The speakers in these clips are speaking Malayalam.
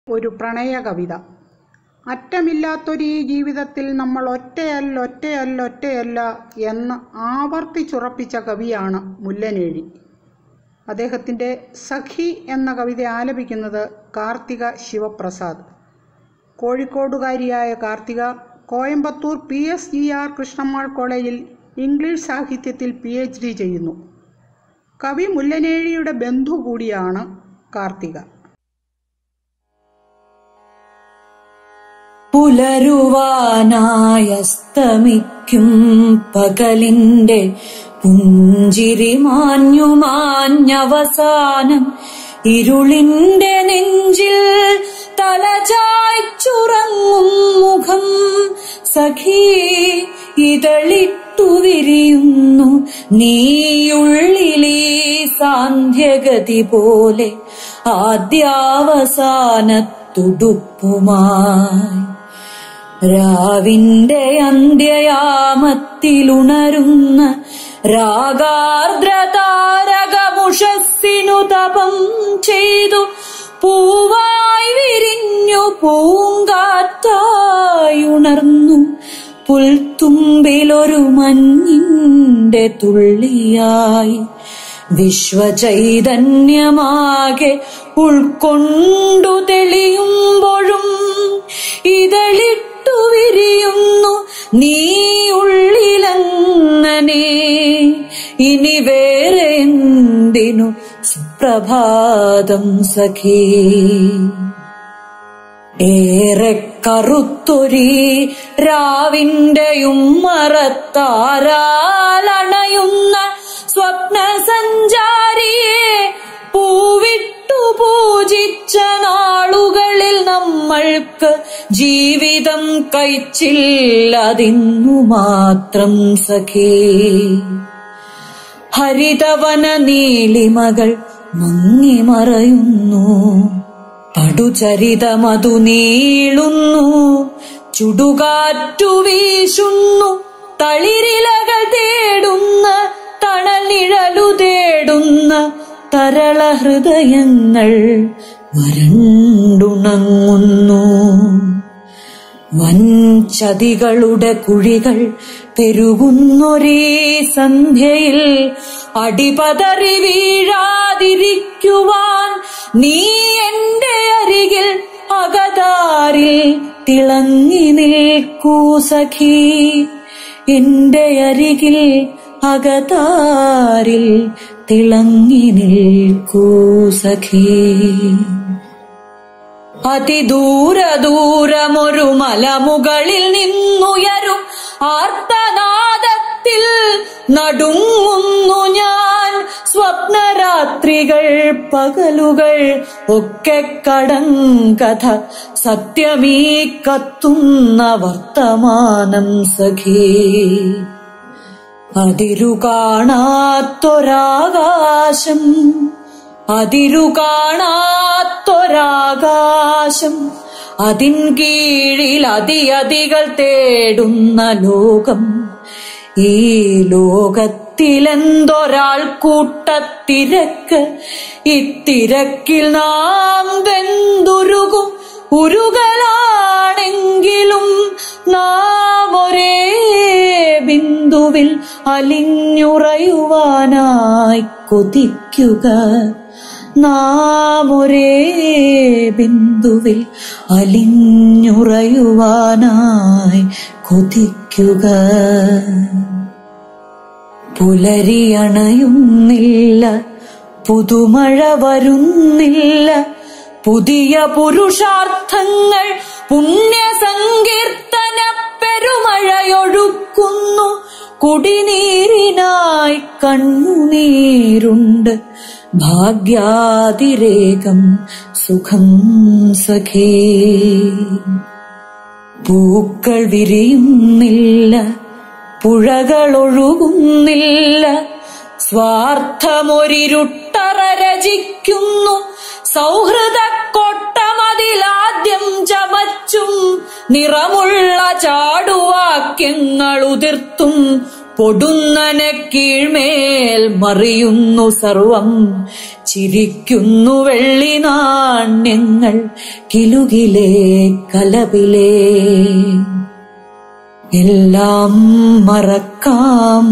ഒരു പ്രണയ കവിത അറ്റമില്ലാത്തൊരു ഈ ജീവിതത്തിൽ നമ്മൾ ഒറ്റയല്ല ഒറ്റയല്ല ഒറ്റയല്ല എന്ന് ആവർത്തിച്ചുറപ്പിച്ച കവിയാണ് മുല്ലനേഴി അദ്ദേഹത്തിൻ്റെ സഖി എന്ന കവിത ആലപിക്കുന്നത് കാർത്തിക ശിവപ്രസാദ് കോഴിക്കോടുകാരിയായ Karthika Coimbatore P S G R Krishnammal കോളേജിൽ ഇംഗ്ലീഷ് സാഹിത്യത്തിൽ പി എച്ച് ഡി ചെയ്യുന്നു കവി മുല്ലനേഴിയുടെ ബന്ധു കൂടിയാണ് കാർത്തിക പുലരുവാനായസ്തമിക്കും പകലിന്റെ പുഞ്ചിരി മാഞ്ഞു മാഞ്ഞവസാനം ഇരുളിന്റെ നെഞ്ചിൽ തലചായ്ച്ചുറങ്ങും മുഖം സഖീ ഇതളിട്ടു വിരിയുന്നു നീയുള്ളിലീ സാന്ധ്യഗതി പോലെ ആദ്യാവസാനത്തുടുപ്പുമായി രാവിന്റെ അന്ത്യയാമത്തിലുണരുന്ന രാഗാർദ്രതാരകമുഷസ്സിനു തപം ചെയ്തു പൂവായി വിരിഞ്ഞു പൂങ്കാറ്റായുണർന്നു പുൽത്തുമ്പിലൊരു മഞ്ഞിന്റെ തുള്ളിയായി വിശ്വചൈതന്യമാകെ ഉൾക്കൊണ്ടു തെളിയുമ്പോഴും ഇതളിട്ടു വിരിയുന്നു നീ ഉള്ളിലങ്ങനെ ഇനി വേറെ എന്തിനു സുപ്രഭാതം സഖീ ഏറെ കറുത്തൊരി രാവിന്റെയും മറത്താരാലണയുന്ന സ്വപ്ന സഞ്ചാരിയെ പൂവിട്ടു പൂജിച്ച നാളുകളിൽ നമ്മൾക്ക് ജീവിതം കഴിച്ചില്ലതിന്നു മാത്രം സഖേ ഹരിതവന നീലിമകൾ മങ്ങിമറയുന്നു പടുചരിതമതു നീളുന്നു ചുടുകാറ്റു വീശുന്നു തളിരിലകൾ തേടുന്ന തണലിഴലു തേടുന്ന തരള ഹൃദയങ്ങൾ വരണ്ടുണങ്ങുന്നു വൻചതികളുടെ കുഴികൾ പെരുകുന്നൊരേ സന്ധ്യയിൽ അടിപതറി വീഴാതിരിക്കുവാൻ നീ എന്റെ അരികിൽ അകതാരിൽ തിളങ്ങി നിൽക്കൂ സഖീ എന്റെ അരികിൽ അകതാരിൽ തിളങ്ങി നിൽക്കൂ സഖീ അതിദൂര ദൂരമൊരു മലമുകളിൽ നിന്നുയരും ആർത്തനാദത്തിൽ നടുങ്ങുന്നു ഞാൻ സ്വപ്നരാത്രികൾ പകലുകൾ ഒക്കെ കടങ്കഥ സത്യമീ കത്തുന്ന വർത്തമാനം സഖീ അതിരു കാണാത്തൊരാകാശം അതിരു കാണാത്തൊരാകാശം അതിൻ കീഴിൽ അതിയതികൾ തേടുന്ന ലോകം ഈ ലോകത്തിലെന്തൊരാൾ കൂട്ടത്തിരക്ക് ഇത്തിരക്കിൽ നാം വെന്തുരുകും ഉരുകലാണെങ്കിലും നാം ഒരേ ബിന്ദുവിൽ അലിഞ്ഞുറയുവാനായി കൊതിക്കുക നാം ഒരേ ബിന്ദുവിൽ അലിഞ്ഞുറയുവാനായി കൊതിക്കുക പുലരിയണയുന്നില്ല പുതുമഴ വരുന്നില്ല പുതിയ പുരുഷാർത്ഥങ്ങൾ പുണ്യസങ്കീർത്തന പെരുമഴയൊഴുക്കുന്നു കുടിനീരിനായി കണ്ണുനീരുണ്ട് ഭാഗ്യാതിരേകം സുഖം സഖേ പൂക്കൾ വിരിയുന്നില്ല പുഴകളൊഴുകുന്നില്ല സ്വാർത്ഥമൊരിരുട്ടറ രചിക്കുന്നു സൗഹൃദ കൊട്ടമതിലാദ്യം ചമച്ചും നിറമുള്ള ചാടുവാക്യങ്ങൾ ഉതിർത്തും പൊടുന്നനെ കീഴ്മേൽ മറിയുന്നു സർവം ചിരിക്കുന്നു വെള്ളി നാണ്യങ്ങൾ കിലുകിലേ കലപിലേ എല്ലാം മറക്കാം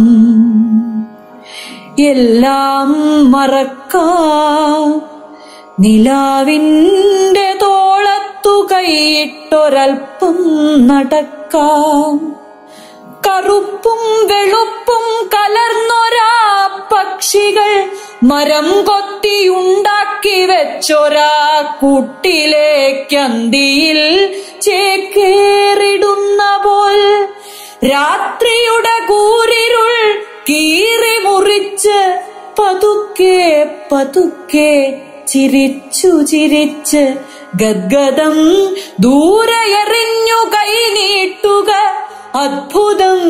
എല്ലാം മറക്കാം നിലാവിന്റെ തോളത്തു കൈയിട്ടൊരൽപ്പം നടക്കാം കറുപ്പും വെളുപ്പും കലർന്നൊരാ പക്ഷികൾ മരം കൊത്തിയുണ്ടാക്കി വെച്ചൊരാ കൂട്ടിലേക്കന്തിയിൽ ചേക്കേറിടുന്ന പോൽ രാത്രിയുടെ കൂരിരുൾ കീറി മുറിച്ച് പതുക്കെ പതുക്കെ ചിരിച്ചു ചിരിച്ച് ഗദ്ഗതം ദൂരെയെറിഞ്ഞു കൈനീട്ടുക അദ്ഭുതം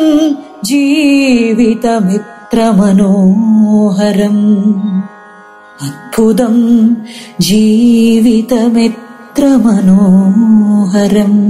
ജീവിതമിത്ര മനോഹരം അദ്ഭുതം ജീവിതമിത്ര മനോഹരം